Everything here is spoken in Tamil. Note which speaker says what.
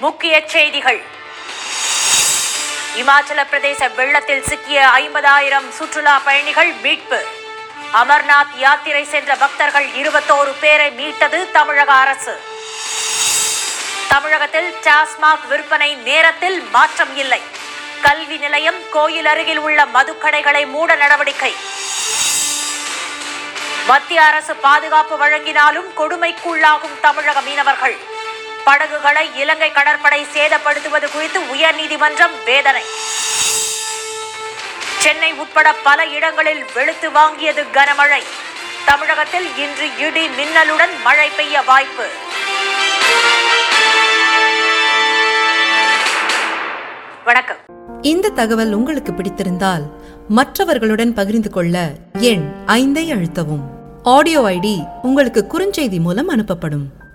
Speaker 1: முக்கிய செய்திகள் இமாச்சல பிரதேச வெள்ளத்தில் சிக்கிய ஐம்பதாயிரம் சுற்றுலா பயணிகள் மீட்பு அமர்நாத் யாத்திரை சென்ற பக்தர்கள் இருபத்தோரு பேரை மீட்டது தமிழக அரசு தமிழகத்தில் டாஸ்மாக் விற்பனை நேரத்தில் மாற்றம் இல்லை கல்வி நிலையம் கோயில் அருகில் உள்ள மதுக்கடைகளை மூட நடவடிக்கை மத்திய அரசு பாதுகாப்பு வழங்கினாலும் கொடுமைக்குள்ளாகும் தமிழக மீனவர்கள் படகுகளை இலங்கை கடற்படை சேதப்படுத்துவது குறித்து உயர்நீதிமன்றம் வேதனை சென்னை உட்பட பல இடங்களில் வெளுத்து வாங்கியது கனமழை தமிழகத்தில் இன்று இடி மின்னலுடன் மழை பெய்ய வாய்ப்பு வணக்கம்
Speaker 2: இந்த தகவல் உங்களுக்கு பிடித்திருந்தால் மற்றவர்களுடன் பகிர்ந்து கொள்ள எண் ஐந்தை அழுத்தவும் ஆடியோ ஐடி உங்களுக்கு குறுஞ்செய்தி மூலம் அனுப்பப்படும்